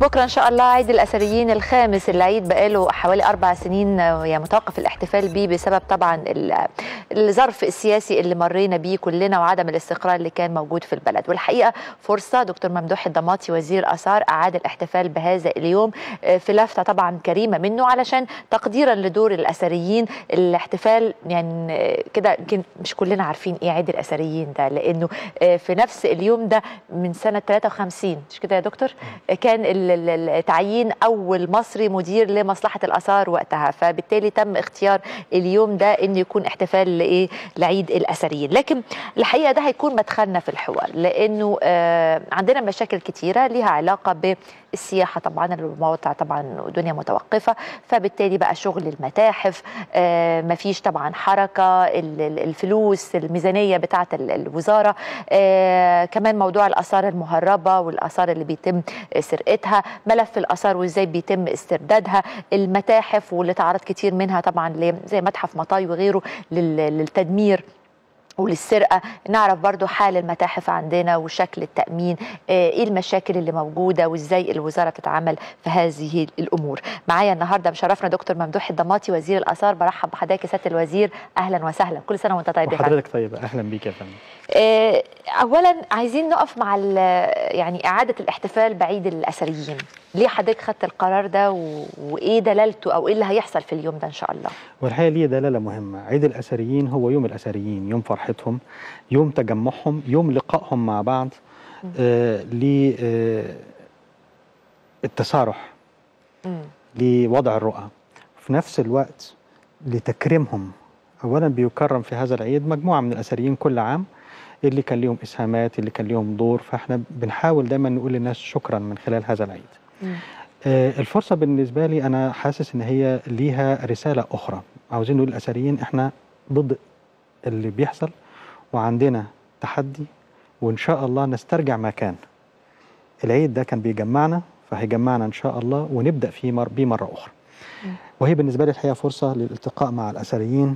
بكره ان شاء الله عيد الاثريين الخامس العيد بقاله حوالي اربع سنين يعني متوقف الاحتفال بيه بسبب طبعا ال- الظرف السياسي اللي مرينا بيه كلنا وعدم الاستقرار اللي كان موجود في البلد والحقيقه فرصه دكتور ممدوح الضماطي وزير اثار اعاد الاحتفال بهذا اليوم آه، في لفته طبعا كريمه منه علشان تقديرا لدور الاثريين الاحتفال يعني آه، كده يمكن مش كلنا عارفين ايه عيد الاثريين ده لانه آه، في نفس اليوم ده من سنه 53 مش كده يا دكتور آه، كان ال- ال- ال- تعيين اول مصري مدير لمصلحه الاثار وقتها فبالتالي تم اختيار اليوم ده انه يكون احتفال لايه لعيد الاثريين لكن الحقيقه ده هيكون مدخلنا في الحوار لانه آه، عندنا مشاكل كتيره ليها علاقه بالسياحه طبعا المواقع طبعا دنيا متوقفه فبالتالي بقى شغل المتاحف آه، مفيش طبعا حركه ال- ال- الفلوس الميزانيه بتاعه ال- الوزاره آه، كمان موضوع الاثار المهربه والاثار اللي بيتم سرقتها ملف الاثار وازاي بيتم استردادها المتاحف واللي تعرض كتير منها طبعا ل- زي متحف مطاي وغيره لل- للتدمير وللسرقه نعرف برضو حال المتاحف عندنا وشكل التامين آه، ايه المشاكل اللي موجوده وازاي الوزاره بتتعامل في هذه الامور معايا النهارده مشرفنا دكتور ممدوح الضماطي وزير الاثار برحب بحضرتك يا سياده الوزير اهلا وسهلا كل سنه وانت طيب يا فندم. وحضرتك طيب اهلا بيك يا فندم آه، اولا عايزين نقف مع ال- يعني اعاده الاحتفال بعيد الاثريين ليه حضرتك خدت القرار ده و... وايه دلالته او ايه اللي هيحصل في اليوم ده ان شاء الله والحقيقه ليه دلاله مهمه عيد الاثريين هو يوم الاثريين يوم فرحتهم يوم تجمعهم يوم لقائهم مع بعض آه ل آه التسارح مم. لوضع الرؤى في نفس الوقت لتكريمهم اولا بيكرم في هذا العيد مجموعه من الاثريين كل عام اللي كان ليهم اسهامات اللي كان ليهم دور فاحنا بنحاول دايما نقول للناس شكرا من خلال هذا العيد مم. آه، الفرصة بالنسبة لي أنا حاسس إن هي ليها رسالة أخرى عاوزين نقول الأثريين إحنا ضد اللي بيحصل وعندنا تحدي وإن شاء الله نسترجع ما كان العيد ده كان بيجمعنا فهيجمعنا إن شاء الله ونبدأ فيه مر بيه مرة أخرى وهي بالنسبة لي الحقيقة فرصة للالتقاء مع الأثريين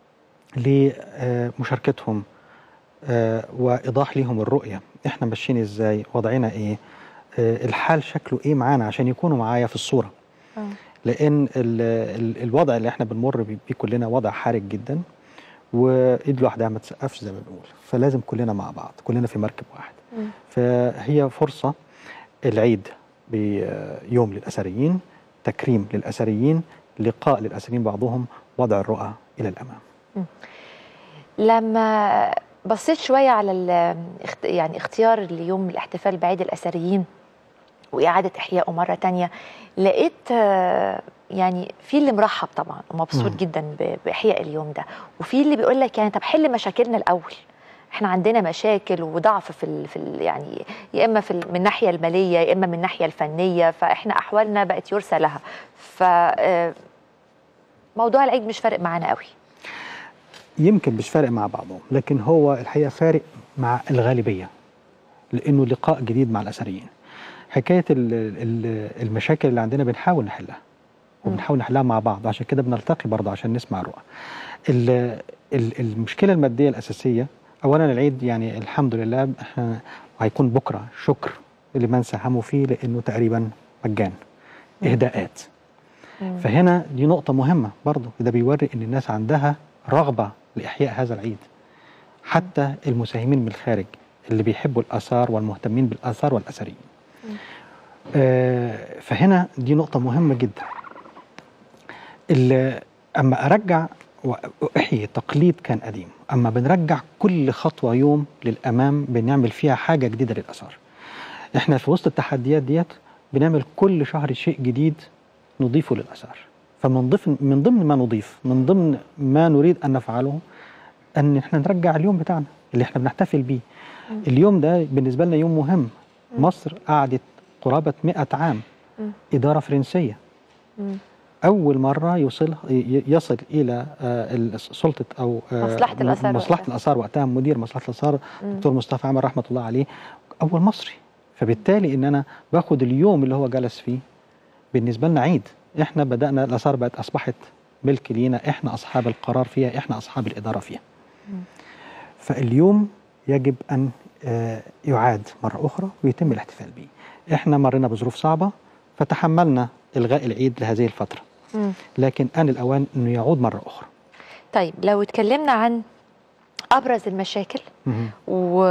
لمشاركتهم آه، وإيضاح ليهم الرؤية إحنا ماشيين إزاي وضعنا إيه آه، الحال شكله إيه معانا عشان يكونوا معايا في الصورة آه. لان ال ال الوضع اللي احنا بنمر بيه بيه كلنا وضع حرج جدا وايد لوحدها ما تسقفش زي ما بنقول فلازم كلنا مع بعض كلنا في مركب واحد مم. فهي فرصه العيد بيوم للاثريين تكريم للاثريين لقاء للاثريين بعضهم وضع الرؤى الى الامام لما بصيت شويه على ال- اخت- يعني اختيار اليوم الاحتفال بعيد الاثريين واعاده احيائه مره تانية لقيت آه، يعني في اللي مرحب طبعا ومبسوط مم. جدا ب- باحياء اليوم ده وفي اللي بيقول لك يعني طب حل مشاكلنا الاول احنا عندنا مشاكل وضعف في ال في ال يعني يا اما في ال- من الناحيه الماليه يا اما من الناحيه الفنيه فاحنا احوالنا بقت يرثى لها ف آه، موضوع العيد مش فارق معانا قوي يمكن مش فارق مع بعضهم لكن هو الحقيقه فارق مع الغالبيه لانه لقاء جديد مع الاثريين حكايه ال- ال- المشاكل اللي عندنا بنحاول نحلها وبنحاول نحلها مع بعض عشان كده بنلتقي برضه عشان نسمع رؤى ال- ال- المشكله الماديه الاساسيه اولا العيد يعني الحمد لله احنا هيكون بكره شكر لمن ساهموا فيه لانه تقريبا مجان اهداءات مم. فهنا دي نقطة مهمة برضه ده بيوري إن الناس عندها رغبة لإحياء هذا العيد حتى المساهمين من الخارج اللي بيحبوا الآثار والمهتمين بالآثار والأثريين آه فهنا دي نقطة مهمة جدا ال- أما أرجع وأحيي تقليد كان قديم أما بنرجع كل خطوة يوم للأمام بنعمل فيها حاجة جديدة للآثار إحنا في وسط التحديات ديت بنعمل كل شهر شيء جديد نضيفه للآثار فمن ضمن من ضمن ما نضيف من ضمن ما نريد أن نفعله أن إحنا نرجع اليوم بتاعنا اللي إحنا بنحتفل بيه اليوم ده بالنسبة لنا يوم مهم مصر قعدت قرابة 100 عام مم. إدارة فرنسية مم. أول مرة يوصل ي- يصل إلى آه، ال- سلطة أو آه، مصلحة الآثار مصلحة وقتها. الآثار وقتها مدير مصلحة الآثار مم. دكتور مصطفى عامر رحمة الله عليه أول مصري فبالتالي إن أنا باخد اليوم اللي هو جلس فيه بالنسبة لنا عيد إحنا بدأنا الآثار بقت أصبحت ملك لينا إحنا أصحاب القرار فيها إحنا أصحاب الإدارة فيها فاليوم يجب أن آه، يعاد مرة أخرى ويتم الاحتفال به إحنا مرينا بظروف صعبة فتحملنا الغاء العيد لهذه الفتره مم. لكن ان الاوان انه يعود مره اخرى طيب لو اتكلمنا عن ابرز المشاكل مهم. و...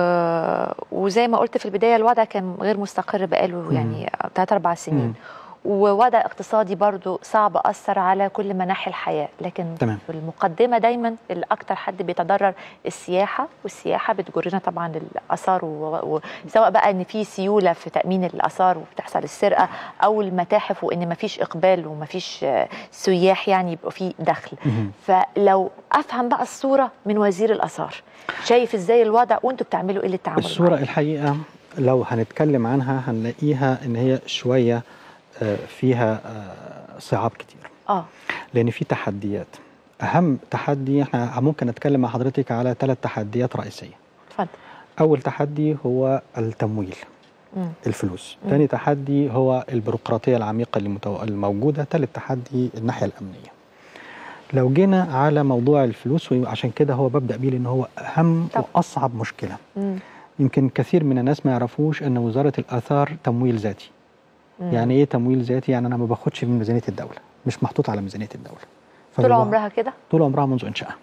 وزي ما قلت في البدايه الوضع كان غير مستقر بقاله يعني ثلاث اربع سنين مم. ووضع اقتصادي برضو صعب أثر على كل مناحي الحياة لكن تمام. في المقدمة دايما الأكثر حد بيتضرر السياحة والسياحة بتجرنا طبعا للآثار و- وسواء بقى إن في سيولة في تأمين الآثار وبتحصل السرقة أو المتاحف وإن مفيش إقبال ومفيش آه، سياح يعني يبقى في دخل مهم. فلو أفهم بقى الصورة من وزير الآثار شايف إزاي الوضع وأنتوا بتعملوا إيه للتعامل الصورة معاه؟ الحقيقة لو هنتكلم عنها هنلاقيها ان هي شوية آه، فيها آه، صعاب كتير آه لان في تحديات اهم تحدي احنا ممكن نتكلم مع حضرتك على ثلاث تحديات رئيسية اتفضل اول تحدي هو التمويل مم. الفلوس مم. ثاني تحدي هو البيروقراطية العميقة اللي متو- الموجودة ثالث تحدي الناحية الأمنية لو جينا على موضوع الفلوس وعشان كده هو ببدأ بيه لأن هو أهم طب. وأصعب مشكلة مم. يمكن كثير من الناس ما يعرفوش أن وزارة الآثار تمويل ذاتي مم. يعني إيه تمويل ذاتي؟ يعني أنا ما باخدش من ميزانية الدولة مش محطوط على ميزانية الدولة طول فبيبقى- عمرها كده طول عمرها منذ إنشائها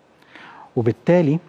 وبالتالي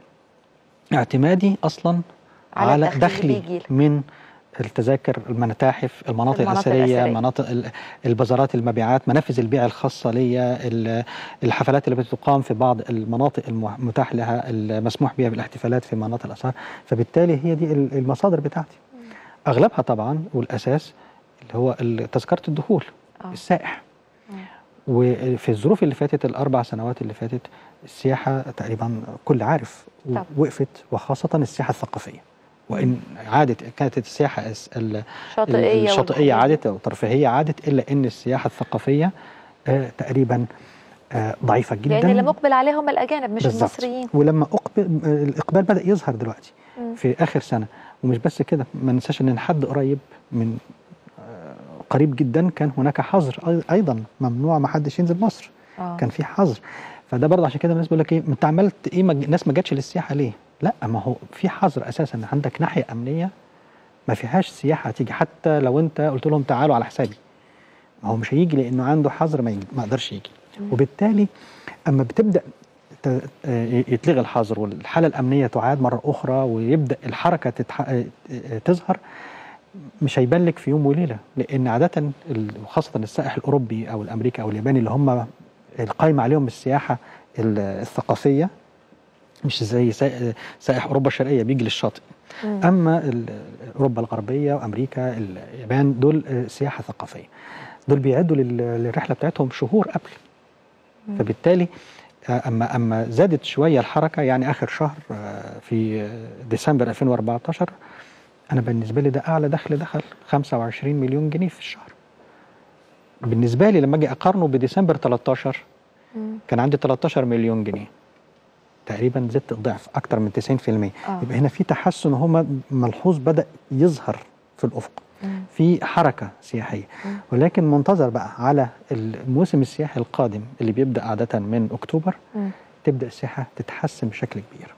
اعتمادي أصلا على على, الدخل اللي دخلي بيجيلك. من التذاكر المتاحف المناطق, المناطق الأثرية الأثرية. مناطق ال- البازارات المبيعات منافذ البيع الخاصة ليا ال- الحفلات اللي بتقام في بعض المناطق المتاح لها المسموح بها بالاحتفالات في مناطق الآثار فبالتالي هي دي ال- المصادر بتاعتي أغلبها طبعا والأساس اللي هو ال- تذكرة الدخول آه. السائح مم. وفي الظروف اللي فاتت الأربع سنوات اللي فاتت السياحة تقريبا كل عارف و- طبعا. وقفت وخاصة السياحة الثقافية وإن عادت كانت السياحة الس- ال- شاطئية الشاطئية والبحرية. عادت أو الترفيهية عادت إلا إن السياحة الثقافية آه تقريبا آه ضعيفة جدا لأن اللي مقبل عليهم الأجانب مش بالظبط. المصريين ولما أقبل آه، الإقبال بدأ يظهر دلوقتي مم. في آخر سنة ومش بس كده ما ننساش إن حد قريب من آه، قريب جدا كان هناك حظر أي- أيضا ممنوع ما حدش ينزل مصر آه. كان في حظر فده برضه عشان كده الناس بيقول لك ايه انت عملت ايه ما الناس ما جاتش للسياحه ليه؟ لا ما هو في حظر اساسا عندك ناحيه امنيه ما فيهاش سياحه تيجي حتى لو انت قلت لهم تعالوا على حسابي ما هو مش هيجي لانه عنده حظر ما, يجي ما يقدرش يجي وبالتالي اما بتبدا ت- آه، يتلغي الحظر والحاله الامنيه تعاد مره اخرى ويبدا الحركه تتح... آه، آه، تظهر مش هيبان لك في يوم وليله لان عاده ال- وخاصه السائح الاوروبي او الامريكي او الياباني اللي هم القايمه عليهم السياحه ال- الثقافيه مش زي سائح- سائح اوروبا الشرقيه بيجي للشاطئ مم. اما ال- اوروبا الغربيه وامريكا اليابان دول آه، سياحه ثقافيه دول بيعدوا لل- للرحله بتاعتهم شهور قبل مم. فبالتالي آه، اما اما زادت شويه الحركه يعني اخر شهر آه، في آه، ديسمبر 2014 انا بالنسبه لي ده اعلى دخل دخل 25 مليون جنيه في الشهر بالنسبه لي لما اجي اقارنه بديسمبر 13 مم. كان عندي 13 مليون جنيه تقريبا زدت الضعف اكتر من 90% آه. يبقى هنا في تحسن هو ملحوظ بدا يظهر في الافق مم. في حركه سياحيه مم. ولكن منتظر بقى على الموسم السياحي القادم اللي بيبدا عاده من اكتوبر مم. تبدا السياحه تتحسن بشكل كبير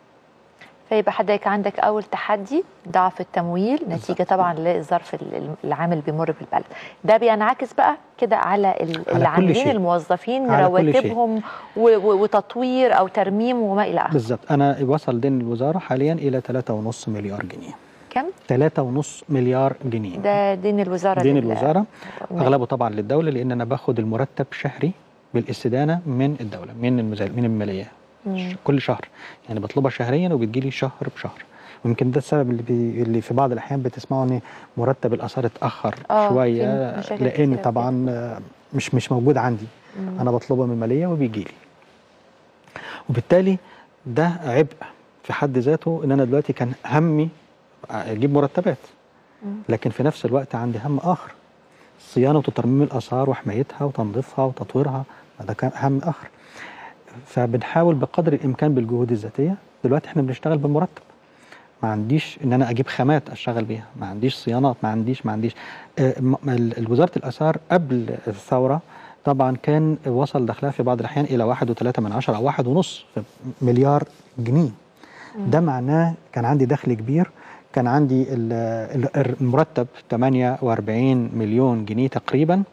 فيبقى حضرتك عندك أول تحدي ضعف التمويل نتيجة بالظبط. طبعا للظرف ال- العام اللي بيمر بالبلد ده بينعكس بقى كده على ال- كل العاملين شيء. الموظفين على كل شيء. رواتبهم و- و- وتطوير أو ترميم وما إلى آخره بالظبط انا وصل دين الوزاره حاليا الى 3.5 مليار جنيه كم؟ 3.5 مليار جنيه ده دين الوزارة دين لل- الوزاره المالية. اغلبه طبعا للدوله لان انا باخد المرتب شهري بالاستدانه من الدوله من المزال من الماليه مم. كل شهر يعني بطلبها شهريا وبتجيلي شهر بشهر ويمكن ده السبب اللي بي اللي في بعض الاحيان بتسمعوا ان مرتب الاثار اتاخر آه، في شويه مشاكل لان كتيرة طبعا آه، مش مش موجود عندي مم. انا بطلبه من الماليه وبيجي لي وبالتالي ده عبء في حد ذاته ان انا دلوقتي كان همي اجيب مرتبات مم. لكن في نفس الوقت عندي هم اخر صيانه وترميم الاثار وحمايتها وتنظيفها وتطويرها ده كان هم اخر فبنحاول بقدر الامكان بالجهود الذاتيه دلوقتي احنا بنشتغل بالمرتب ما عنديش ان انا اجيب خامات اشتغل بيها ما عنديش صيانات ما عنديش ما عنديش آه، م- ال- وزاره الاثار قبل الثوره طبعا كان وصل دخلها في بعض الاحيان الى واحد وثلاثة من عشرة او واحد ونص مليار جنيه ده معناه كان عندي دخل كبير كان عندي ال- ال- المرتب 48 مليون جنيه تقريبا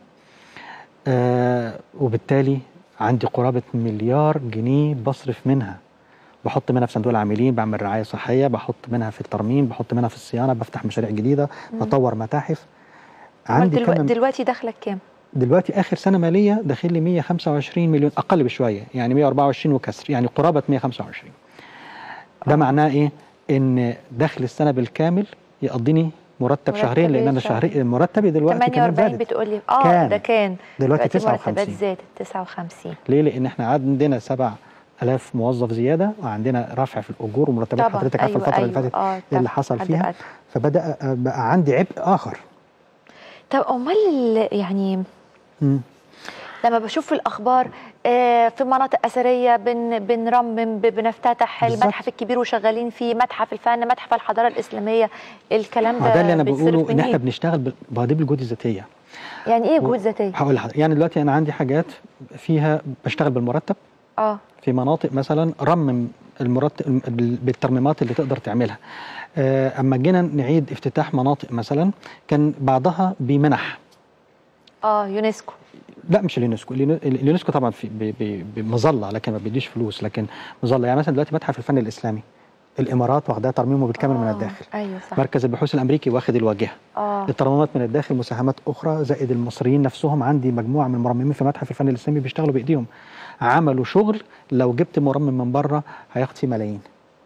آه وبالتالي عندي قرابة مليار جنيه بصرف منها بحط منها في صندوق العاملين بعمل رعاية صحية بحط منها في الترميم بحط منها في الصيانة بفتح مشاريع جديدة بطور متاحف عندي دلو... كم دلوقتي دخلك كام؟ دلوقتي اخر سنه ماليه داخل لي 125 مليون اقل بشويه يعني 124 وكسر يعني قرابه 125 ده معناه ايه ان دخل السنه بالكامل يقضيني مرتب شهرين لان انا مرتبين شهري مرتبي دلوقتي كمان 48 زادت بتقولي اه كان. ده كان دلوقتي مرتبات 59 زادت 59 ليه لان احنا عندنا 7000 موظف زياده وعندنا رفع في الاجور ومرتبات طبعا حضرتك عارفه أيوة الفتره أيوة اللي فاتت آه إيه اللي طبعاً. حصل حد فيها قال. فبدا بقى عندي عبء اخر طب امال ال- يعني مم. لما بشوف في الاخبار آه، في مناطق اثريه بن بنرمم ب- بنفتتح بالظبط. المتحف الكبير وشغالين فيه متحف الفن متحف الحضاره الاسلاميه الكلام ما ده ده اللي انا بيتصرف بقوله ان احنا منين؟ بنشتغل بال- بهذه بالجهود الذاتيه يعني ايه جهود ذاتيه؟ هقول لحضرتك يعني دلوقتي انا عندي حاجات فيها بشتغل بالمرتب اه في مناطق مثلا رمم المرتب بالترميمات اللي تقدر تعملها آه، اما جينا نعيد افتتاح مناطق مثلا كان بعضها بمنح اه يونسكو لا مش اليونسكو اليونو- اليونسكو طبعا في ب- ب- بمظله لكن ما بيديش فلوس لكن مظله يعني مثلا دلوقتي متحف الفن الاسلامي الامارات واخداه ترميمه بالكامل من آه، الداخل ايوه صح مركز البحوث الامريكي واخد الواجهه اه الترميمات من الداخل مساهمات اخرى زائد المصريين نفسهم عندي مجموعه من المرممين في متحف الفن الاسلامي بيشتغلوا بايديهم عملوا شغل لو جبت مرمم من بره هياخد فيه ملايين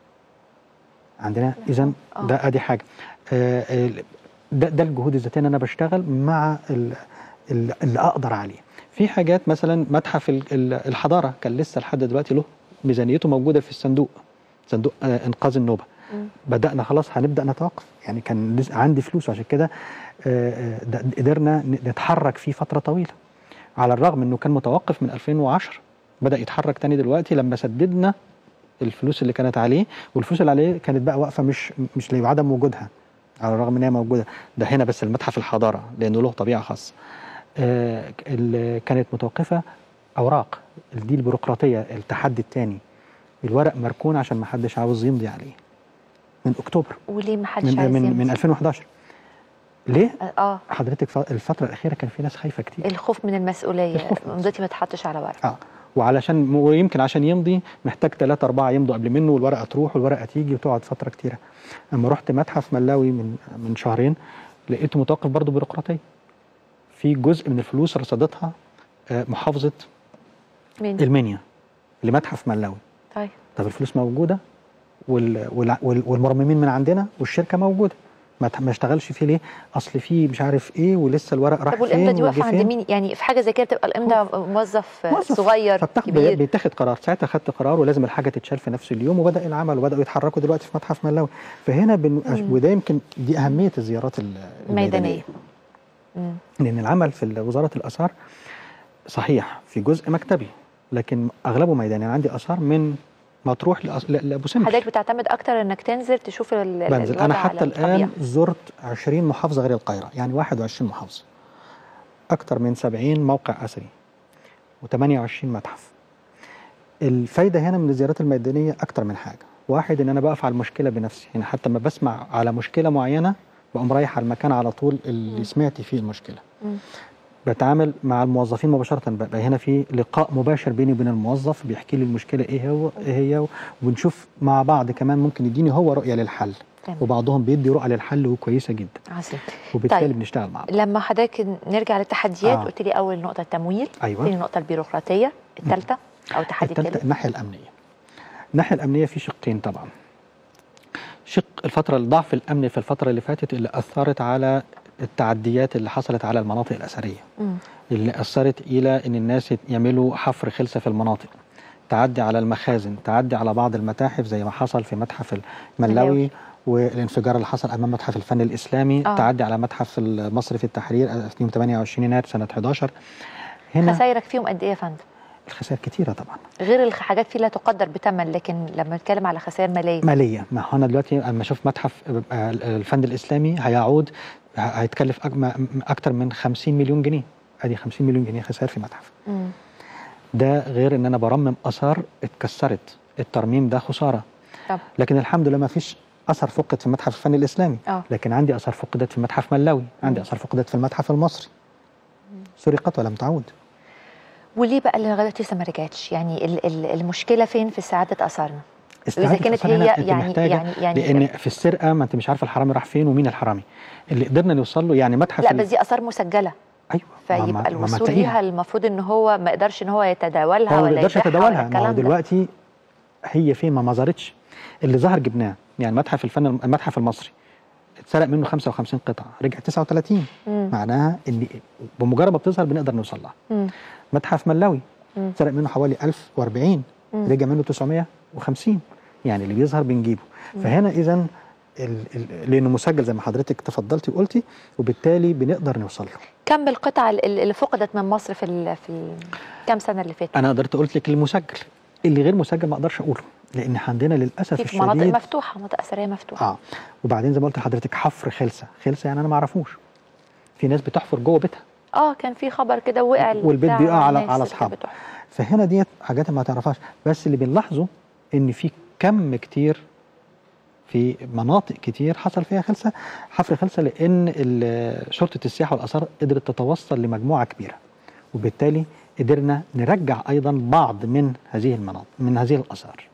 عندنا اذا آه. ده ادي حاجه آه، آه، ده ده الجهود الذاتيه ان انا بشتغل مع ال- ال- اللي اقدر عليه في حاجات مثلا متحف ال- ال- الحضاره كان لسه لحد دلوقتي له ميزانيته موجوده في الصندوق صندوق آه، انقاذ النوبه مم. بدانا خلاص هنبدا نتوقف يعني كان لسه عندي فلوس عشان كده آه، آه، ده- قدرنا ن- نتحرك فيه فتره طويله على الرغم انه كان متوقف من 2010 بدا يتحرك تاني دلوقتي لما سددنا الفلوس اللي كانت عليه والفلوس اللي عليه كانت بقى واقفه مش مش لعدم وجودها على الرغم ان هي موجوده ده هنا بس المتحف الحضاره لانه له طبيعه خاصه آه، اللي كانت متوقفه اوراق دي البيروقراطيه التحدي الثاني الورق مركون عشان ما حدش عاوز يمضي عليه من اكتوبر وليه ما حدش من عايز من, يمضي؟ من 2011 ليه اه حضرتك ف- الفتره الاخيره كان في ناس خايفه كتير الخوف من المسؤوليه الخوف من مضيتي ما تحطش على ورق اه وعلشان ويمكن عشان يمضي محتاج ثلاثة أربعة يمضوا قبل منه والورقة تروح والورقة تيجي وتقعد فترة كتيرة أما رحت متحف ملاوي من من شهرين لقيته متوقف برضه بيروقراطية في جزء من الفلوس رصدتها آه، محافظة مين المنيا لمتحف ملاوي طيب طب الفلوس موجودة وال وال وال والمرممين من عندنا والشركة موجودة ما ت- ما اشتغلش فيه ليه؟ اصل فيه مش عارف ايه ولسه الورق راح طب والامضه فين دي واقفه وجه عند فين مين يعني في حاجه زي كده بتبقى الامضه موظف, موظف. صغير فبتاخد كبير بيتاخد قرار ساعتها خدت قرار ولازم الحاجه تتشال في نفس اليوم وبدا العمل وبداوا يتحركوا دلوقتي في متحف ملاوي فهنا بن... مم. وده يمكن دي اهميه الزيارات ال- ميدانيه مم. لان العمل في وزاره الاثار صحيح في جزء مكتبي لكن اغلبه ميداني انا عندي اثار من مطروح لأس- ل- لابو سمبل حضرتك بتعتمد اكتر انك تنزل تشوف ال- ال- بنزل الوضع انا على حتى الطبيعة. الان زرت 20 محافظه غير القاهره يعني 21 محافظه اكثر من 70 موقع اثري و28 متحف الفايده هنا من الزيارات الميدانيه اكتر من حاجه واحد ان انا بقف على المشكله بنفسي يعني حتى ما بسمع على مشكله معينه بقوم رايح على المكان على طول اللي مم. سمعت فيه المشكله مم. بتعامل مع الموظفين مباشره بقى هنا في لقاء مباشر بيني وبين الموظف بيحكي لي المشكله ايه هو ايه هي وبنشوف مع بعض كمان ممكن يديني هو رؤيه للحل تمام. وبعضهم بيدي رؤيه للحل وكويسه جدا عظيم وبالتالي طيب. بنشتغل مع بعض لما حضرتك نرجع للتحديات آه. قلت لي اول نقطه التمويل ايوه ثاني نقطه البيروقراطيه الثالثه او تحدي الثالثه الثالث الناحيه الامنيه الناحيه الامنيه في شقين طبعا شق الفتره الضعف الامني في الفتره اللي فاتت اللي اثرت على التعديات اللي حصلت على المناطق الاثريه مم. اللي اثرت الى ان الناس يعملوا حفر خلسه في المناطق تعدي على المخازن تعدي على بعض المتاحف زي ما حصل في متحف ملاوي. الملاوي والانفجار اللي حصل امام متحف الفن الاسلامي آه. تعدي على متحف المصري في التحرير في يوم 28 يناير سنه 11 هنا خسائرك فيهم قد ايه يا فندم الخسائر كتيره طبعا غير الحاجات فيه لا تقدر بثمن لكن لما نتكلم على خسائر ماليه ماليه ما هو انا دلوقتي اما اشوف متحف آه، الفن الاسلامي هيعود ه- هيتكلف أك- اكتر من 50 مليون جنيه ادي 50 مليون جنيه خسائر في متحف مم. ده غير ان انا برمم اثار اتكسرت الترميم ده خساره طب لكن الحمد لله ما فيش اثر فقد في المتحف الفني الاسلامي اه لكن عندي اثار فقدت في متحف ملاوي عندي مم. اثار فقدت في المتحف المصري سرقت ولم تعود وليه بقى اللي لغايه دلوقتي لسه ما رجعتش يعني ال- ال- المشكله فين في استعاده اثارنا واذا استعادة كانت أثار هنا هي أنت يعني محتاجة يعني يعني لان في السرقه ما انت مش عارفه الحرامي راح فين ومين الحرامي اللي قدرنا نوصل له يعني متحف لا ال- بس دي اثار مسجله ايوه ما- ما- فيبقى ما- ما الوصول تلاقيها. ليها المفروض ان هو ما يقدرش ان هو يتداولها هو ما ولا بيقدرش يبيعها ولا يتداولها ما هو الكلام ده. دلوقتي هي فين ما ما ظهرتش اللي ظهر جبناه يعني متحف الفن المتحف المصري اتسرق منه 55 قطعه رجع 39 مم. معناها ان بمجرد ما بتظهر بنقدر نوصل لها مم. متحف ملاوي مم. اتسرق منه حوالي 1040 مم. رجع منه 950 يعني اللي بيظهر بنجيبه فهنا اذا ال- ال- لانه مسجل زي ما حضرتك تفضلتي وقلتي وبالتالي بنقدر نوصل له كم القطع ال- ال- اللي فقدت من مصر في ال في ال كام سنه اللي فاتت انا قدرت قلت لك المسجل اللي غير مسجل ما اقدرش اقوله لان عندنا للاسف في في مناطق الشديد مفتوحه مناطق اثريه مفتوحه اه وبعدين زي ما قلت لحضرتك حفر خلسه خلسه يعني انا ما اعرفوش في ناس بتحفر جوه بيتها اه كان في خبر كده وقع والبيت البتاع بيقع على- والناس على اللي أصحابه. بتروح. فهنا ديت حاجات ما تعرفهاش بس اللي بنلاحظه ان في كم كتير في مناطق كتير حصل فيها خلسه حفر خلسه لان ال- شرطه السياحه والاثار قدرت تتوصل لمجموعه كبيره وبالتالي قدرنا نرجع ايضا بعض من هذه المناطق من هذه الاثار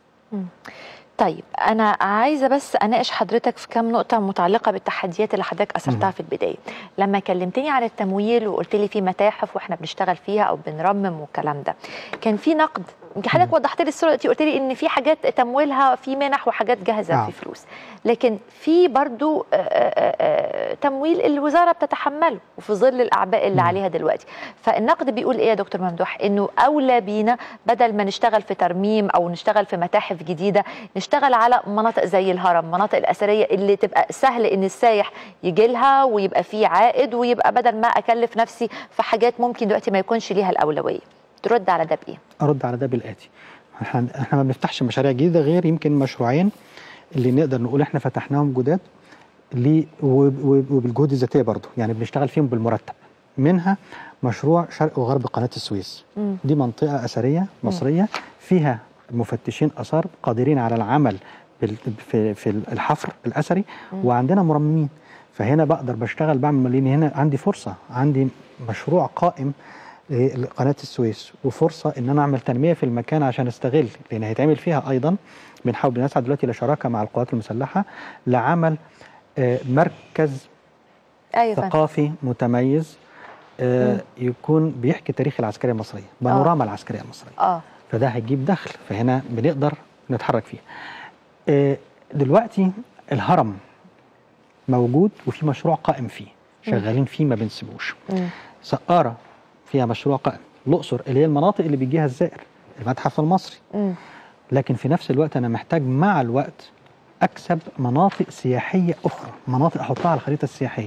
طيب انا عايزه بس اناقش حضرتك في كام نقطه متعلقه بالتحديات اللي حضرتك اثرتها مم. في البدايه لما كلمتني عن التمويل وقلت لي في متاحف واحنا بنشتغل فيها او بنرمم والكلام ده كان في نقد يمكن حضرتك مم. وضحت لي الصوره دي قلت لي ان في حاجات تمويلها في منح وحاجات جاهزه آه. في فلوس لكن في برضو آه، آه، آه، تمويل الوزاره بتتحمله وفي ظل الاعباء اللي مم. عليها دلوقتي فالنقد بيقول ايه يا دكتور ممدوح انه اولى بينا بدل ما نشتغل في ترميم او نشتغل في متاحف جديده نشتغل على مناطق زي الهرم مناطق الاثريه اللي تبقى سهل ان السايح يجي لها ويبقى فيه عائد ويبقى بدل ما اكلف نفسي في حاجات ممكن دلوقتي ما يكونش ليها الاولويه ترد على ده بايه ارد على ده بالاتي احنا احنا ما بنفتحش مشاريع جديده غير يمكن مشروعين اللي نقدر نقول احنا فتحناهم جداد ليه- وب- وب- وبالجهود الذاتيه برضو يعني بنشتغل فيهم بالمرتب منها مشروع شرق وغرب قناه السويس مم. دي منطقه اثريه مصريه فيها مفتشين اثار قادرين على العمل بال- في في الحفر الاثري مم. وعندنا مرممين فهنا بقدر بشتغل بعمل لان هنا عندي فرصه عندي مشروع قائم لقناه السويس وفرصه ان انا اعمل تنميه في المكان عشان استغل لان هيتعمل فيها ايضا بنحاول بنسعى دلوقتي لشراكه مع القوات المسلحه لعمل آه، مركز ايوه فندم. ثقافي متميز آه، مم. يكون بيحكي تاريخ العسكريه المصريه بانوراما العسكريه المصريه اه فده هيجيب دخل فهنا بنقدر نتحرك فيه آه، دلوقتي الهرم موجود وفي مشروع قائم فيه شغالين فيه ما بنسيبوش مم. سقارة فيها مشروع قائم الأقصر اللي هي المناطق اللي بيجيها الزائر المتحف المصري مم. لكن في نفس الوقت أنا محتاج مع الوقت أكسب مناطق سياحية أخرى مناطق أحطها على الخريطة السياحية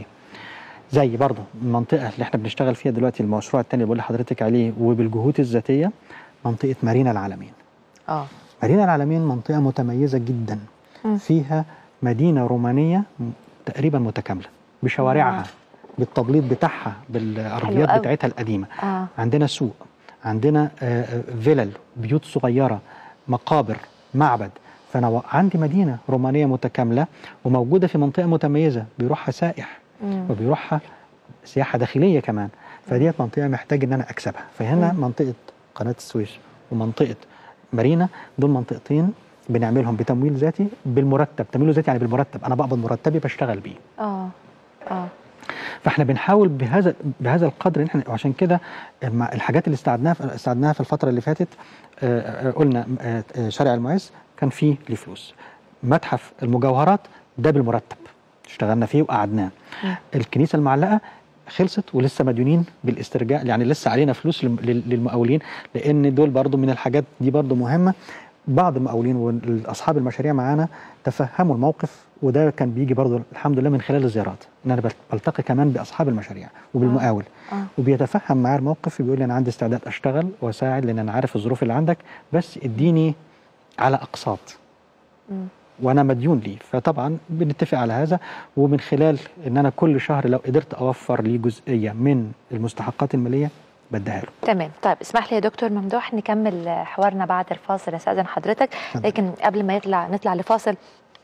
زي برضه المنطقة اللي احنا بنشتغل فيها دلوقتي المشروع التاني اللي بقول لحضرتك عليه وبالجهود الذاتية منطقة مارينا العالمين اه مارينا العالمين منطقة متميزة جدا مم. فيها مدينة رومانية م- تقريبا متكاملة بشوارعها بالتبليط بتاعها بالأرضيات أوي. بتاعتها القديمة اه عندنا سوق عندنا آه، آه، فيلل بيوت صغيرة مقابر معبد فأنا و- عندي مدينة رومانية متكاملة وموجودة في منطقة متميزة بيروحها سائح مم. وبيروحها سياحة داخلية كمان فديت منطقة محتاج إن أنا أكسبها فهنا مم. منطقة قناة السويس ومنطقة مارينا دول منطقتين بنعملهم بتمويل ذاتي بالمرتب تمويل ذاتي يعني بالمرتب أنا بقبض مرتبي بشتغل بيه اه اه فاحنا بنحاول بهذا بهذا القدر ان احنا وعشان كده مع الحاجات اللي استعدناها في استعدناها في الفتره اللي فاتت آه، آه، قلنا آه، آه، شارع المعز كان فيه ليه فلوس متحف المجوهرات ده بالمرتب اشتغلنا فيه وقعدناه مم. الكنيسه المعلقه خلصت ولسه مديونين بالاسترجاع يعني لسه علينا فلوس للم- لل- للمقاولين لان دول برضو من الحاجات دي برضو مهمه بعض المقاولين واصحاب المشاريع معانا تفهموا الموقف وده كان بيجي برضو الحمد لله من خلال الزيارات ان انا بل- بلتقي كمان باصحاب المشاريع وبالمقاول اه وبيتفهم معايا الموقف بيقول لي انا عندي استعداد اشتغل واساعد لان انا عارف الظروف اللي عندك بس اديني على اقساط مم. وانا مديون ليه فطبعا بنتفق على هذا ومن خلال ان انا كل شهر لو قدرت اوفر لي جزئيه من المستحقات الماليه بديها له تمام طيب اسمح لي يا دكتور ممدوح نكمل حوارنا بعد الفاصل استاذن حضرتك اتفضل. لكن قبل ما يطلع نطلع لفاصل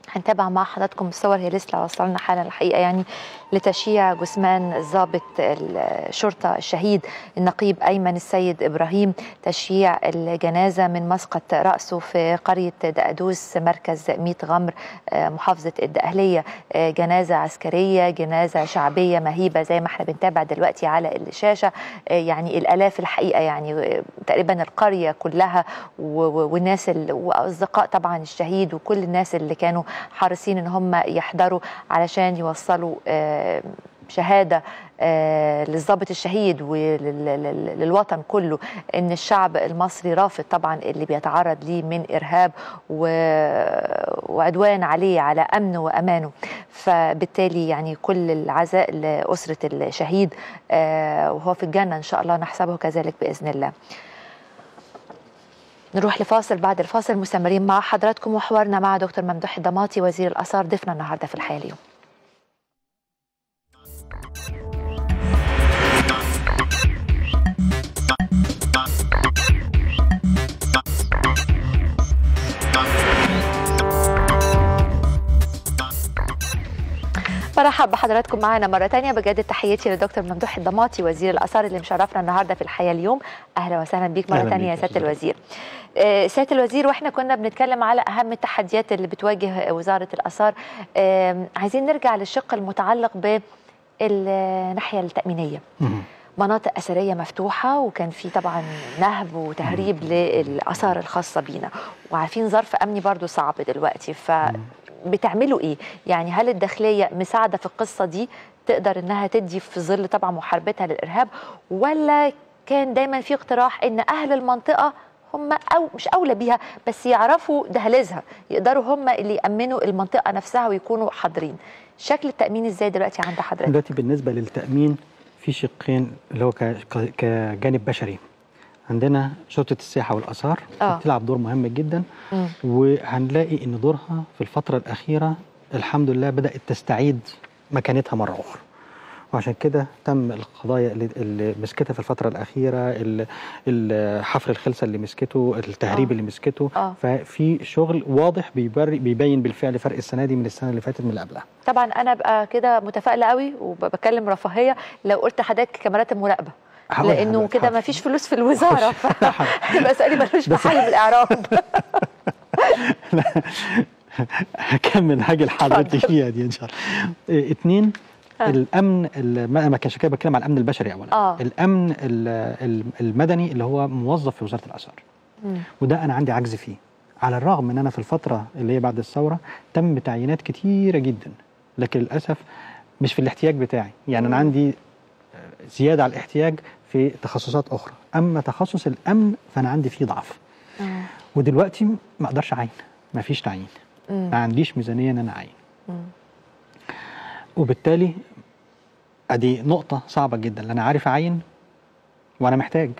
هنتابع مع حضراتكم الصور هي لسه وصلنا حالا الحقيقه يعني لتشييع جثمان الضابط الشرطه الشهيد النقيب ايمن السيد ابراهيم تشييع الجنازه من مسقط راسه في قريه دقدوس مركز ميت غمر محافظه الدقهليه جنازه عسكريه جنازه شعبيه مهيبه زي ما احنا بنتابع دلوقتي على الشاشه يعني الالاف الحقيقه يعني تقريبا القريه كلها والناس واصدقاء طبعا الشهيد وكل الناس اللي كانوا حريصين ان هم يحضروا علشان يوصلوا شهاده للضابط الشهيد وللوطن كله ان الشعب المصري رافض طبعا اللي بيتعرض ليه من ارهاب وعدوان عليه على امنه وامانه فبالتالي يعني كل العزاء لاسره الشهيد وهو في الجنه ان شاء الله نحسبه كذلك باذن الله نروح لفاصل بعد الفاصل مستمرين مع حضراتكم وحوارنا مع دكتور ممدوح الضماطي وزير الاثار ضيفنا النهارده في الحياه اليوم برحب بحضراتكم معنا مرة تانية بجد تحياتي لدكتور ممدوح الضماطي وزير الآثار اللي مشرفنا النهاردة في الحياة اليوم أهلا وسهلا بيك مرة تانية يا سيادة الوزير آه سيادة الوزير وإحنا كنا بنتكلم على أهم التحديات اللي بتواجه وزارة الآثار آه عايزين نرجع للشق المتعلق بالناحية التأمينية مناطق أثرية مفتوحة وكان في طبعا نهب وتهريب للآثار الخاصة بينا وعارفين ظرف أمني برضو صعب دلوقتي ف بتعملوا ايه؟ يعني هل الداخليه مساعده في القصه دي تقدر انها تدي في ظل طبعا محاربتها للارهاب ولا كان دايما في اقتراح ان اهل المنطقه هم او مش اولى بيها بس يعرفوا دهلزها يقدروا هم اللي يامنوا المنطقه نفسها ويكونوا حاضرين. شكل التامين ازاي دلوقتي عند حضرتك؟ دلوقتي بالنسبه للتامين في شقين اللي هو كجانب بشري عندنا شرطة السياحة والآثار آه. بتلعب دور مهم جدا مم. وهنلاقي إن دورها في الفترة الأخيرة الحمد لله بدأت تستعيد مكانتها مرة أخرى وعشان كده تم القضايا اللي, اللي مسكتها في الفترة الأخيرة ال- ال- حفر الخلسة اللي مسكته التهريب آه. اللي مسكته آه. ففي شغل واضح بيبري بيبين بالفعل فرق السنة دي من السنة اللي فاتت من اللي قبلها طبعا انا بقى كده متفائله قوي وبكلم رفاهيه لو قلت حضرتك كاميرات المراقبه هقولها لانه دلوقتي، كده حاضر. ما فيش فلوس في الوزاره لا، حاضر. هيبقى سؤالي ملوش بس- محل من الاعراب هكمل حاجه لحضرتك اتفضل. فيها دي ان شاء الله إيه، اتنين آه. الامن ال- ما ما كانش كده بتكلم على الامن البشري اولا آه. الامن ال- ال- المدني اللي هو موظف في وزاره الاثار مم. وده انا عندي عجز فيه على الرغم ان انا في الفتره اللي هي بعد الثوره تم تعيينات كتيره جدا لكن للاسف مش في الاحتياج بتاعي يعني انا مم. عندي آه، زياده على الاحتياج في تخصصات اخرى اما تخصص الامن فانا عندي فيه ضعف مم. ودلوقتي ما اقدرش اعين ما فيش تعيين مم. ما عنديش ميزانيه ان انا اعين مم. وبالتالي ادي نقطه صعبه جدا لا انا عارف اعين وانا محتاج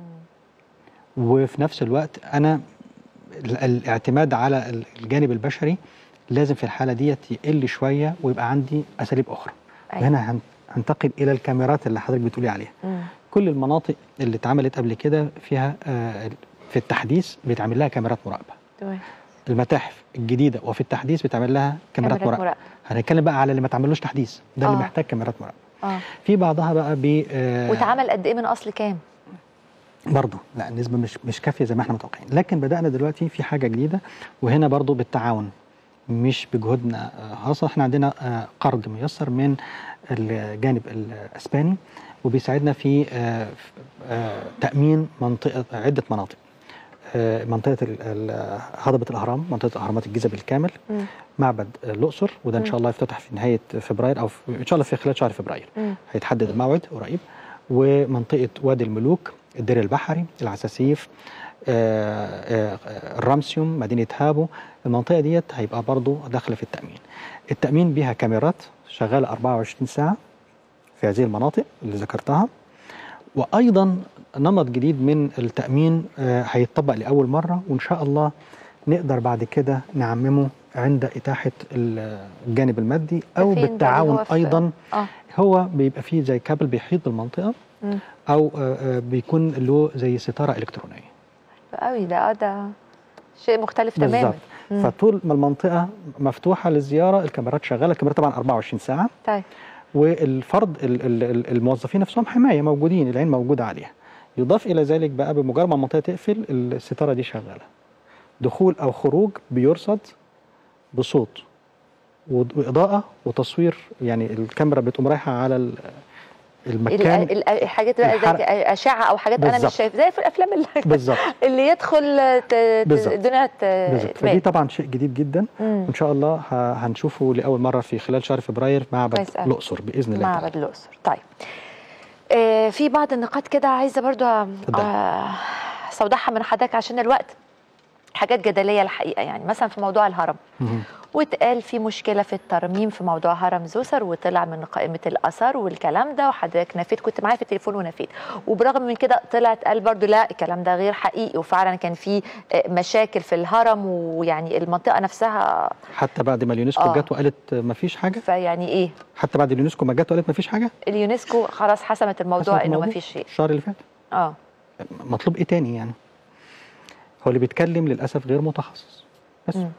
وفي نفس الوقت انا ال- الاعتماد على ال- الجانب البشري لازم في الحاله ديت يقل شويه ويبقى عندي اساليب اخرى أيوة. وهنا هن- هنتقل الى الكاميرات اللي حضرتك بتقولي عليها مم. كل المناطق اللي اتعملت قبل كده فيها آه، في التحديث بيتعمل لها كاميرات مراقبه تمام. المتاحف الجديده وفي التحديث بيتعمل لها كاميرات كاميرات مراقبه هنتكلم بقى على اللي ما تعملوش تحديث ده اللي آه. محتاج كاميرات مراقبه اه في بعضها بقى ب آه، واتعمل قد ايه من اصل كام؟ برضه لا النسبه مش مش كافيه زي ما احنا متوقعين لكن بدانا دلوقتي في حاجه جديده وهنا برضه بالتعاون مش بجهودنا آه، خاصه احنا عندنا آه، قرض ميسر من الجانب الاسباني وبيساعدنا في آه، في، آه، تامين منطقه عده مناطق آه، منطقه ال- ال- هضبه الاهرام منطقه اهرامات الجيزه بالكامل مم. معبد الاقصر وده ان شاء الله يفتتح في نهايه فبراير او في ان شاء الله في خلال شهر فبراير مم. هيتحدد الموعد قريب ومنطقه وادي الملوك الدير البحري العساسيف آه، آه، الرمسيوم مدينه هابو المنطقه ديت هيبقى برضو داخله في التامين التامين بيها كاميرات شغاله 24 ساعه في هذه المناطق اللي ذكرتها وايضا نمط جديد من التامين آه، هيتطبق لاول مره وان شاء الله نقدر بعد كده نعممه عند اتاحه ال- الجانب المادي او فين ده اللي بالتعاون هو في- ايضا اه هو بيبقى فيه زي كابل بيحيط بالمنطقه مم. او آه، آه، بيكون له زي ستاره الكترونيه قوي ده اه ده شيء مختلف تماما بالظبط مم. فطول ما المنطقه مفتوحه للزياره الكاميرات شغاله الكاميرات طبعا 24 ساعه طيب والفرد ال- ال- ال- الموظفين نفسهم حمايه موجودين العين موجوده عليها يضاف الى ذلك بقى بمجرد ما المنطقه تقفل الستاره دي شغاله دخول او خروج بيرصد بصوت ود- واضاءه وتصوير يعني الكاميرا بتقوم رايحه على ال- المكان ال- ال- الحاجات بقى زي الحرق. اشعه او حاجات انا مش بالظبط. شايف زي في الافلام اللي, بالظبط اللي يدخل ت- ت- بالظبط. الدنيا ت- بالظبط فدي تبان. طبعا شيء جديد جدا مم. وان شاء الله ه- هنشوفه لاول مره في خلال شهر فبراير معبد كويس أوي. الاقصر باذن الله تعالى. معبد الاقصر طيب آه في بعض النقاط كده عايزه برضو اتفضلي. آه استوضحها من حضرتك عشان الوقت حاجات جدليه الحقيقه يعني مثلا في موضوع الهرم مهم. واتقال في مشكله في الترميم في موضوع هرم زوسر وطلع من قائمه الاثار والكلام ده وحضرتك نفيت كنت معايا في التليفون ونفيت وبرغم من كده طلعت قال برضو لا الكلام ده غير حقيقي وفعلا كان في آه، مشاكل في الهرم ويعني المنطقه نفسها حتى بعد ما اليونسكو آه. جت وقالت ما فيش حاجه فيعني ايه حتى بعد اليونسكو ما جت وقالت ما فيش حاجه اليونسكو خلاص حسمت الموضوع حسمت انه ما الموضوع فيش شيء الشهر اللي فات اه مطلوب ايه تاني يعني هو اللي بيتكلم للاسف غير متخصص بس مم.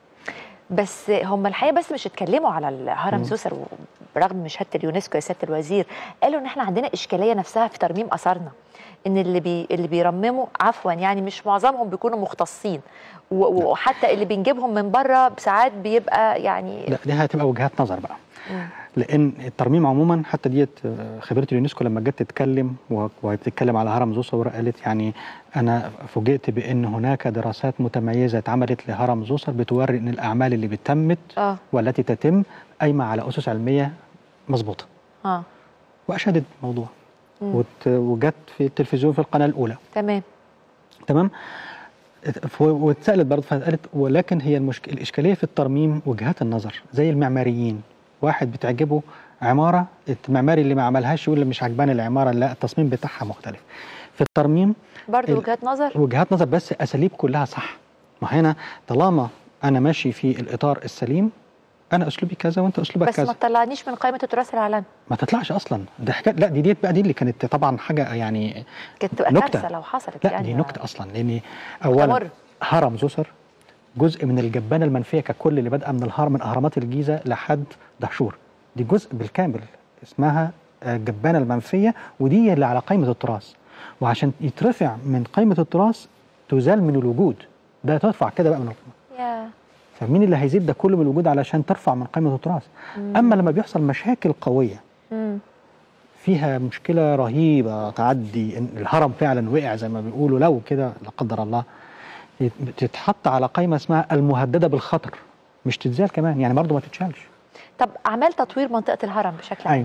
بس هم الحقيقه بس مش اتكلموا على الهرم مم. سوسر برغم من شهاده اليونسكو يا سياده الوزير قالوا ان احنا عندنا اشكاليه نفسها في ترميم اثارنا ان اللي بي اللي بيرمموا عفوا يعني مش معظمهم بيكونوا مختصين و- وحتى اللي بنجيبهم من بره ساعات بيبقى يعني لا دي هتبقى وجهات نظر بقى مم. لان الترميم عموما حتى ديت آه، خبيره اليونسكو لما جت تتكلم و- وهي بتتكلم على هرم زوسر قالت يعني انا فوجئت بان هناك دراسات متميزه اتعملت لهرم زوسر بتوري ان الاعمال اللي بتمت اه والتي تتم قايمه على اسس علميه مظبوطه اه واشهدت الموضوع مم. وت- وجت في التلفزيون في القناه الاولى تمام تمام ف- واتسالت برضه فقالت ولكن هي المشكله الاشكاليه في الترميم وجهات النظر زي المعماريين واحد بتعجبه عماره المعماري اللي ما عملهاش يقول لي مش عجباني العماره لا التصميم بتاعها مختلف في الترميم برضو ال- وجهات نظر وجهات نظر بس اساليب كلها صح ما هنا طالما انا ماشي في الاطار السليم انا اسلوبي كذا وانت اسلوبك بس ما كذا تطلعنيش من قائمه التراث العالمي ما تطلعش اصلا ده حكايه لا دي ديت بقى دي اللي كانت طبعا حاجه يعني كانت تبقى نكتة. كارثه لو حصلت لا يعني دي ما- نكته اصلا لان اولا مر. هرم زوسر جزء من الجبانه المنفيه ككل اللي بادئه من الهرم من اهرامات الجيزه لحد دهشور دي جزء بالكامل اسمها آه، الجبانه المنفيه ودي اللي على قائمه التراث وعشان يترفع من قائمه التراث تزال من الوجود ده ترفع كده بقى من القائمه يا فمين اللي هيزيد ده كله من الوجود علشان ترفع من قائمه التراث اما لما بيحصل مشاكل قويه مم. فيها مشكله رهيبه تعدي ان الهرم فعلا وقع زي ما بيقولوا لو كده لا قدر الله يت- تتحط على قائمه اسمها المهدده بالخطر مش تتزال كمان يعني برضه ما تتشالش طب اعمال تطوير منطقه الهرم بشكل عام ايوه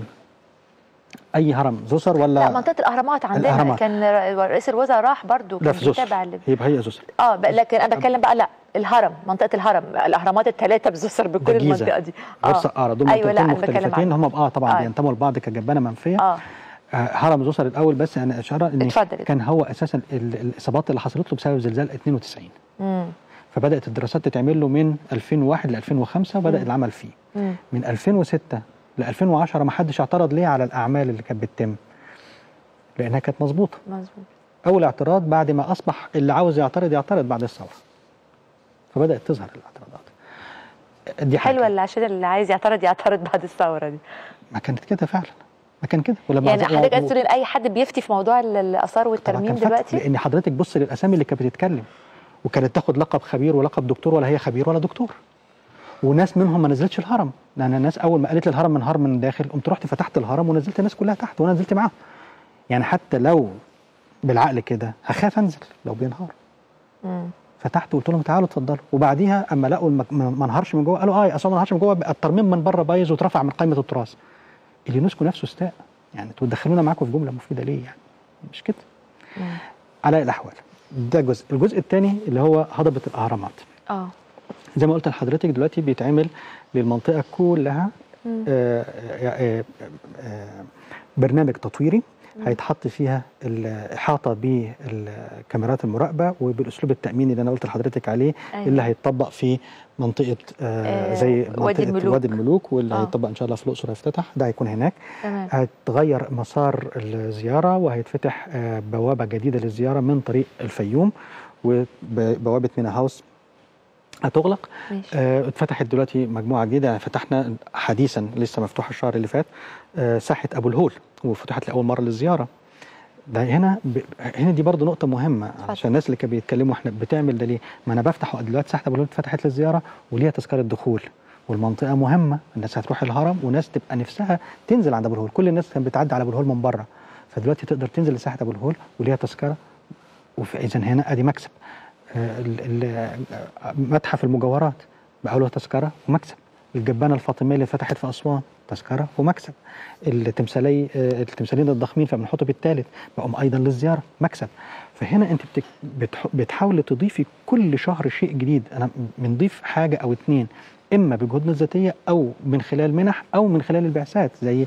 اي هرم زوسر ولا لا منطقه الاهرامات عندنا الأهرامات. كان رئيس الوزراء راح برضو لا كان في زوسر بيتابع اللي يبقى هي زوسر اه ب- لكن انا بتكلم بقى لا الهرم منطقه الهرم الاهرامات الثلاثه بزوسر ده بكل الجيزة. المنطقه دي غير سقاره دول ايوه لا منطقتين انا بتكلم مختلفتين عنه هم اه طبعا آه. بينتموا لبعض كجبانه منفيه اه آه، هرم زوسر الاول بس انا اشاره ان اتفضل. كان هو اساسا ال- الاصابات اللي حصلت له بسبب زلزال 92 امم فبدات الدراسات تتعمل له من 2001 ل 2005 وبدا مم. العمل فيه امم من 2006 ل 2010 ما حدش اعترض ليه على الاعمال اللي كانت بتتم لانها كانت مظبوطه مظبوط اول اعتراض بعد ما اصبح اللي عاوز يعترض يعترض بعد الثوره فبدات تظهر الاعتراضات دي حاجة. حلوه اللي عشان اللي عايز يعترض يعترض بعد الثوره دي ما كانت كده فعلا ما كان كده ولما يعني عز- حضرتك و- عايز تقول ان اي حد بيفتي في موضوع ال- الاثار طبعاً والترميم كان فتح، دلوقتي لان حضرتك بص للاسامي اللي كانت بتتكلم وكانت تاخد لقب خبير ولقب دكتور ولا هي خبير ولا دكتور وناس منهم ما نزلتش الهرم لان الناس اول ما قالت لي الهرم من هرم من داخل قمت رحت فتحت الهرم ونزلت الناس كلها تحت وانا نزلت معاهم يعني حتى لو بالعقل كده هخاف انزل لو بينهار مم. فتحت وقلت لهم تعالوا اتفضلوا وبعديها اما لقوا المك... ما ما انهارش من جوه قالوا اه اصل ما انهارش من جوه بقى الترميم من بره بايظ واترفع من قائمه التراث اليونسكو نفسه استاء يعني انتوا بتدخلونا معاكم في جمله مفيده ليه يعني مش كده مم. على الاحوال ده جزء الجزء الثاني اللي هو هضبه الاهرامات اه زي ما قلت لحضرتك دلوقتي بيتعمل للمنطقه كلها مم. آه، آه، آه، آه، برنامج تطويري هيتحط فيها الإحاطة بالكاميرات المراقبة وبالأسلوب التأميني اللي أنا قلت لحضرتك عليه أيوة. اللي هيتطبق في منطقة آه آه، زي وادي منطقة الملوك. وادي الملوك واللي آه. هيتطبق إن شاء الله في الأقصر هيفتتح ده هيكون هناك تمام هتغير مسار الزيارة وهيتفتح آه، بوابة جديدة للزيارة من طريق الفيوم وبوابة مينا هاوس هتغلق ماشي آه، اتفتحت دلوقتي مجموعه جديده يعني فتحنا حديثا لسه مفتوحه الشهر اللي فات آه، ساحه ابو الهول وفتحت لاول مره للزياره ده هنا ب... هنا دي برضه نقطه مهمه اتفضل. عشان الناس اللي كانوا بيتكلموا احنا بتعمل ده ليه ما انا بفتح دلوقتي ساحه ابو الهول اتفتحت للزياره وليها تذكره دخول والمنطقه مهمه الناس هتروح الهرم وناس تبقى نفسها تنزل عند ابو الهول كل الناس كانت بتعدي على ابو الهول من بره فدلوقتي تقدر تنزل لساحه ابو الهول وليها تذكره اذا هنا ادي مكسب آه، ال- ال- آه، متحف المجوهرات بقى له تذكره ومكسب الجبانه الفاطميه اللي فتحت في اسوان تذكره ومكسب التمثالي آه، التمثالين الضخمين في ابن حطب الثالث بقوا ايضا للزياره مكسب فهنا انت بتك- بتح- بتحاولي تضيفي كل شهر شيء جديد انا بنضيف حاجه او اتنين اما بجهودنا الذاتيه او من خلال منح او من خلال البعثات زي ال-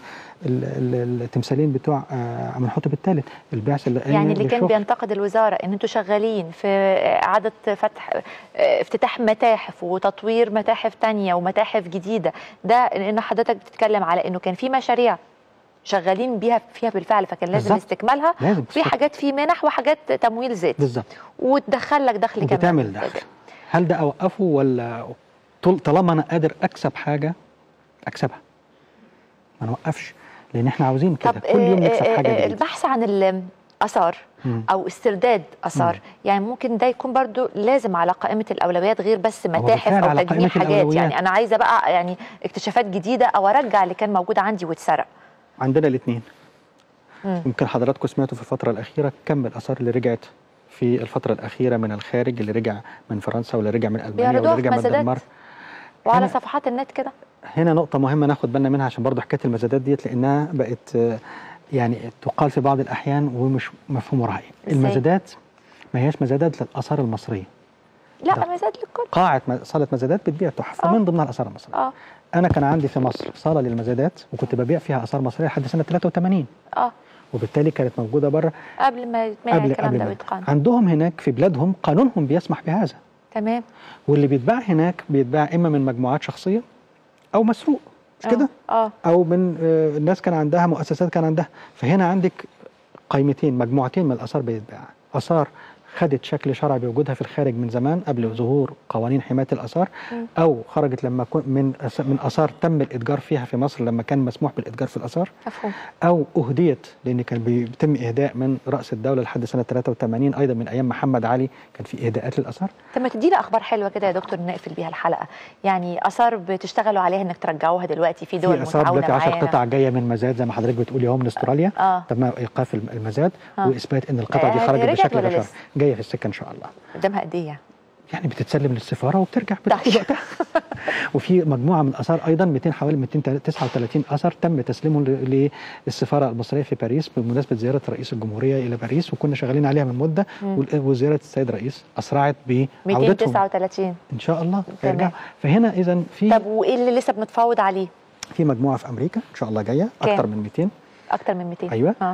ال- التمثالين بتوع آه، ابن حطب الثالث البعث اللي يعني اللي كان للشغل. بينتقد الوزاره ان انتوا شغالين في اعاده فتح اه، افتتاح متاحف وتطوير متاحف تانية ومتاحف جديده ده ان حضرتك بتتكلم على انه كان في مشاريع شغالين بيها فيها بالفعل فكان لازم بالظبط. استكمالها لازم في تستكمل. حاجات في منح وحاجات تمويل ذاتي بالظبط وتدخل لك دخل كمان وبتعمل دخل هل ده اوقفه ولا طول طالما انا قادر اكسب حاجه اكسبها ما نوقفش لان احنا عاوزين كده طب كل يوم اه، نكسب اه، حاجه اه، جديده البحث عن الاثار مم. او استرداد اثار يعني ممكن ده يكون برضو لازم على قائمه الاولويات غير بس متاحف بالفعل او على تجميع قائمة حاجات الأولويات. يعني انا عايزه بقى يعني اكتشافات جديده او ارجع اللي كان موجود عندي واتسرق عندنا الاثنين مم. يمكن حضراتكم سمعتوا في الفتره الاخيره كم الاثار اللي رجعت في الفتره الاخيره من الخارج اللي رجع من فرنسا واللي رجع من المانيا بيعرضوها واللي في رجع من مزادات الدنمارك وعلى هنا- صفحات النت كده هنا نقطة مهمة ناخد بالنا منها عشان برضو حكاية المزادات ديت لأنها بقت آه، يعني تقال في بعض الأحيان ومش مفهوم وراها إيه. إزاي؟ المزادات ما هياش مزادات للآثار المصرية لا ده. مزاد للكل قاعة م- صالة مزادات بتبيع تحف آه. من ضمنها الآثار المصرية اه أنا كان عندي في مصر صالة للمزادات وكنت ببيع فيها آثار مصرية لحد سنة 83 اه وبالتالي كانت موجودة بره قبل ما يتمنع قبل الكلام قبل ده ما ويتقان عندهم هناك في بلادهم قانونهم بيسمح بهذا تمام واللي بيتباع هناك بيتباع إما من مجموعات شخصية أو مسروق مش آه، كده؟ اه او من آه، الناس كان عندها مؤسسات كان عندها فهنا عندك قائمتين مجموعتين من الاثار بيتباع اثار خدت شكل شرعي بوجودها في الخارج من زمان قبل ظهور قوانين حمايه الاثار مم. او خرجت لما كن من أس- من اثار تم الاتجار فيها في مصر لما كان مسموح بالاتجار في الاثار مفهوم او اهديت لان كان بيتم اهداء من راس الدوله لحد سنه 83 ايضا من ايام محمد علي كان في اهداءات للاثار طب ما تدينا اخبار حلوه كده يا دكتور نقفل بيها الحلقه يعني اثار بتشتغلوا عليها انك ترجعوها دلوقتي في دول في اثار متعاونه دلوقتي 10 معانا قطع جايه من مزاد زي ما حضرتك بتقولي اهو من استراليا اه تم ايقاف الم- المزاد آه. واثبات ان القطعه دي آه، خرجت رجعت بشكل ولا غير شرعي لسه؟ جايه في السكه ان شاء الله قدامها قد ايه يعني؟ يعني بتتسلم للسفاره وبترجع بتاخد طيب. وقتها وفي مجموعه من الاثار ايضا 200 حوالي 239 اثر تم تسليمهم ل- للسفاره المصريه في باريس بمناسبه زياره رئيس الجمهوريه الى باريس وكنا شغالين عليها من مده مم. وال- وزياره السيد الرئيس اسرعت بعودتهم 239 ان شاء الله تمام. يرجعوا فهنا اذا في طب وايه اللي لسه بنتفاوض عليه؟ في مجموعه في امريكا ان شاء الله جايه كام؟ اكثر من 200 اكتر من 200 أيوة. اه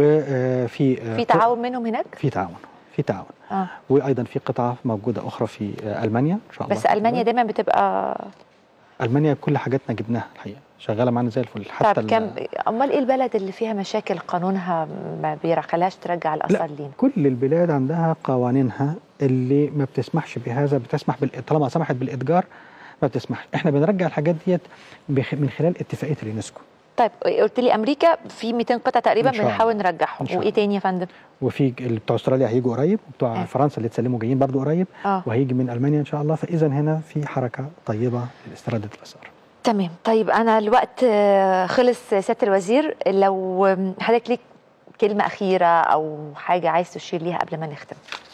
وفي في تعاون منهم هناك؟ في تعاون في تعاون اه وايضا في قطعه موجوده اخرى في آه، المانيا ان شاء الله بس المانيا دايما بتبقى المانيا كل حاجاتنا جبناها الحقيقه شغاله معانا زي الفل حتى طب ال- كم امال ايه البلد اللي فيها مشاكل قانونها ما بيرخلهاش ترجع الاثار لينا؟ كل البلاد عندها قوانينها اللي ما بتسمحش بهذا بتسمح بال... طالما سمحت بالاتجار ما بتسمحش احنا بنرجع الحاجات ديت بخ... من خلال اتفاقيه اليونسكو طيب قلت لي امريكا في 200 قطعه تقريبا إن شاء الله. بنحاول نرجعهم إن شاء وايه الله. تاني يا فندم؟ وفي اللي بتوع استراليا هيجوا قريب وبتوع آه. فرنسا اللي اتسلموا جايين برضو قريب اه وهيجي من المانيا ان شاء الله فاذا هنا في حركه طيبه لاستراده الاثار تمام طيب انا الوقت آه، خلص سياده الوزير لو آم، حضرتك ليك كلمه اخيره او حاجه عايز تشير ليها قبل ما نختم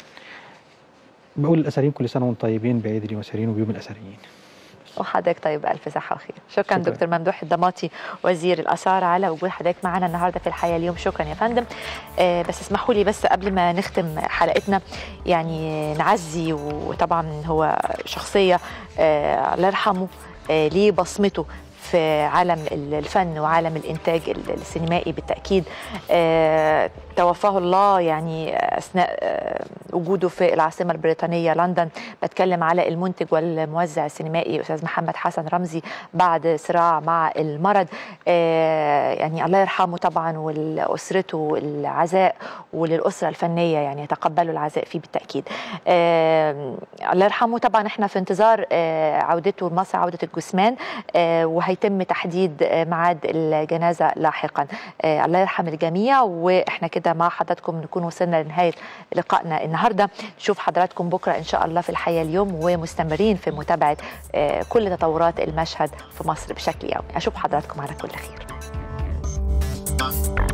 بقول للاثريين كل سنه وانتم طيبين بعيد اليوسريين وبيوم الاثريين وحضرتك طيب بألف صحة وخير شكرا, شكراً. دكتور ممدوح الضماطي وزير الآثار على وجود حضرتك معنا النهاردة في الحياة اليوم شكرا يا فندم آه بس اسمحوا لي بس قبل ما نختم حلقتنا يعني نعزي وطبعا هو شخصية آه الله يرحمه آه ليه بصمته في عالم الفن وعالم الإنتاج السينمائي بالتأكيد آه توفاه الله يعني أثناء آه وجوده في العاصمه البريطانيه لندن بتكلم على المنتج والموزع السينمائي استاذ محمد حسن رمزي بعد صراع مع المرض يعني الله يرحمه طبعا ولاسرته العزاء وللاسره الفنيه يعني يتقبلوا العزاء فيه بالتاكيد الله يرحمه طبعا احنا في انتظار عودته لمصر عوده الجثمان وهيتم تحديد ميعاد الجنازه لاحقا الله يرحم الجميع واحنا كده مع حضراتكم نكون وصلنا لنهايه لقائنا النهارده نشوف حضراتكم بكره ان شاء الله في الحياه اليوم ومستمرين في متابعه كل تطورات المشهد في مصر بشكل يومي اشوف حضراتكم على كل خير